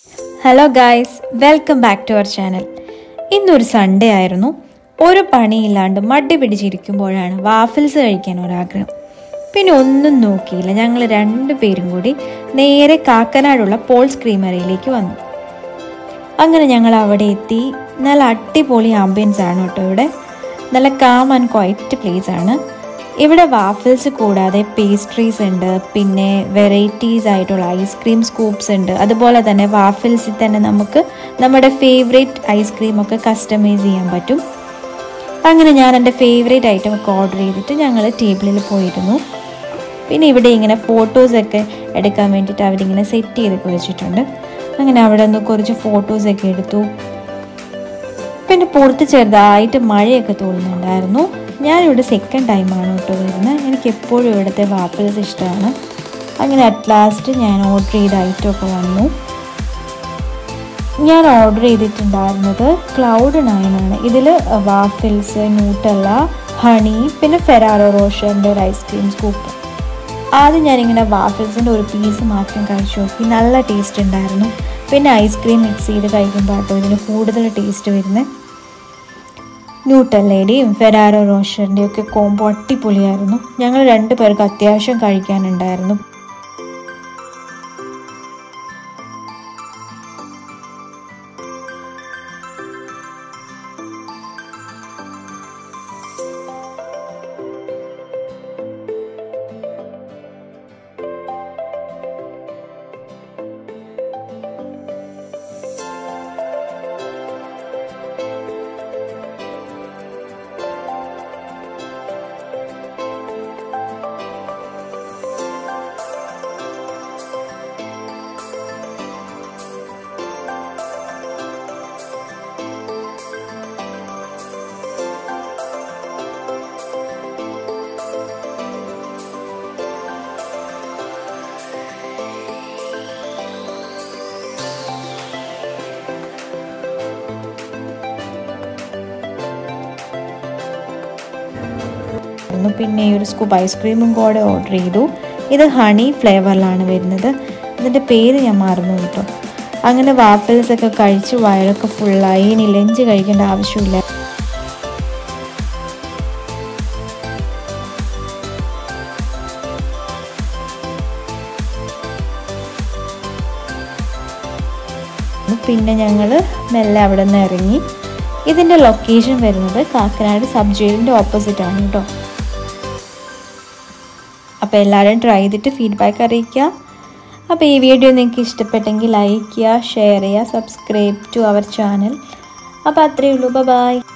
hello guys welcome back to our channel ഇന്നൊരു Sunday ആയിരുന്നു ഒരു പണിയില്ലാണ്ട് മടി പിടിച്ചിരിക്കുമ്പോഴാണ് വാഫിൽസ് കഴിക്കാൻ ഒരാഗ്രഹം പിന്നെ ഒന്നും നോക്കിയില്ല ഞങ്ങൾ രണ്ടുപേരും കൂടി നേരെ കാക്കനാടുള്ള പോൾസ് ക്രീമറിയിലേക്ക് വന്നു അങ്ങനെ ഞങ്ങൾ അവിടെ എത്തി നല്ല അടിപൊളി ആംബിയൻസ് ആണ് കേട്ടോ ഇവിടെ നല്ല കാം ആൻഡ് ക്വൈറ്റ് പ്ലേസ് ആണ് ഇവിടെ വാഫിൽസ് കൂടാതെ പേസ്ട്രീസ് ഉണ്ട് പിന്നെ വെറൈറ്റീസ് ആയിട്ടുള്ള ഐസ്ക്രീം സ്കൂപ്സ് ഉണ്ട് അതുപോലെ തന്നെ വാഫിൽസിൽ തന്നെ നമുക്ക് നമ്മുടെ ഫേവറേറ്റ് ഐസ്ക്രീം ഒക്കെ കസ്റ്റമൈസ് ചെയ്യാൻ പറ്റും അങ്ങനെ ഞാൻ എൻ്റെ ഫേവറേറ്റ് ഐറ്റം ഒക്കെ ഓർഡർ ചെയ്തിട്ട് ഞങ്ങൾ ടേബിളിൽ പോയിരുന്നു പിന്നെ ഇവിടെ ഇങ്ങനെ ഫോട്ടോസൊക്കെ എടുക്കാൻ വേണ്ടിയിട്ട് അവരിങ്ങനെ സെറ്റ് ചെയ്തൊക്കെ വെച്ചിട്ടുണ്ട് അങ്ങനെ അവിടെ നിന്ന് കുറച്ച് ഫോട്ടോസൊക്കെ എടുത്തു പിന്നെ പുറത്ത് ചെറുതായിട്ട് മഴയൊക്കെ തോന്നുന്നുണ്ടായിരുന്നു ഞാനിവിടെ സെക്കൻഡ് ടൈമാണ് കേട്ടോ വരുന്നത് എനിക്ക് എപ്പോഴും ഇവിടുത്തെ വാപ്പിൾസ് ഇഷ്ടമാണ് അങ്ങനെ അറ്റ് ലാസ്റ്റ് ഞാൻ ഓർഡർ ചെയ്ത ഐറ്റമൊക്കെ വന്നു ഞാൻ ഓർഡർ ചെയ്തിട്ടുണ്ടായിരുന്നത് ക്ലൗഡ് നയൻ ആണ് ഇതിൽ വാഫിൽസ് ന്യൂട്ടല്ല ഹണി പിന്നെ ഫെറാറോ റോഷറിൻ്റെ ഒരു ഐസ്ക്രീം സ്കൂപ്പ് ആദ്യം ഞാനിങ്ങനെ വാഫിൽസിൻ്റെ ഒരു പീസ് മാത്രം കഴിച്ചു നോക്കി നല്ല ടേസ്റ്റ് ഉണ്ടായിരുന്നു പിന്നെ ഐസ്ക്രീം മിക്സ് ചെയ്ത് കഴിക്കുമ്പോൾ കേട്ടോ ഇതിന് കൂടുതൽ ടേസ്റ്റ് വരുന്നത് ന്യൂട്ടല്ലയുടെയും ഫെരാറോ റോഷറിൻ്റെയും ഒക്കെ കോംബോ അടിപൊളിയായിരുന്നു ഞങ്ങൾ രണ്ടു പേർക്ക് അത്യാവശ്യം കഴിക്കാനുണ്ടായിരുന്നു ആയിരുന്നു പിന്നെ ഈ ഒരു സ്കൂപ്പ് ഐസ്ക്രീമും കൂടെ ഓർഡർ ചെയ്തു ഇത് ഹണി ഫ്ലേവറിലാണ് വരുന്നത് ഇതിൻ്റെ പേര് ഞാൻ മറന്നു കേട്ടോ അങ്ങനെ വാഫിൾസ് ഒക്കെ കഴിച്ച് വയറൊക്കെ ഫുള്ളായി ഇനി ലഞ്ച് കഴിക്കേണ്ട ആവശ്യമില്ല പിന്നെ ഞങ്ങൾ മെല്ലെ അവിടെ നിന്ന് ഇറങ്ങി ഇതിൻ്റെ ലൊക്കേഷൻ വരുന്നത് കാക്കനാട് സബ് ജയിലിൻ്റെ ഓപ്പോസിറ്റ് ആണ് കേട്ടോ അപ്പോൾ എല്ലാവരും ട്രൈ ചെയ്തിട്ട് ഫീഡ്ബാക്ക് അറിയിക്കുക അപ്പോൾ ഈ വീഡിയോ നിങ്ങൾക്ക് ഇഷ്ടപ്പെട്ടെങ്കിൽ ലൈക്ക് ചെയ്യുക ഷെയർ ചെയ്യുക സബ്സ്ക്രൈബ് ടു അവർ ചാനൽ അപ്പോൾ അത്രയേ ഉള്ളൂ ബൈ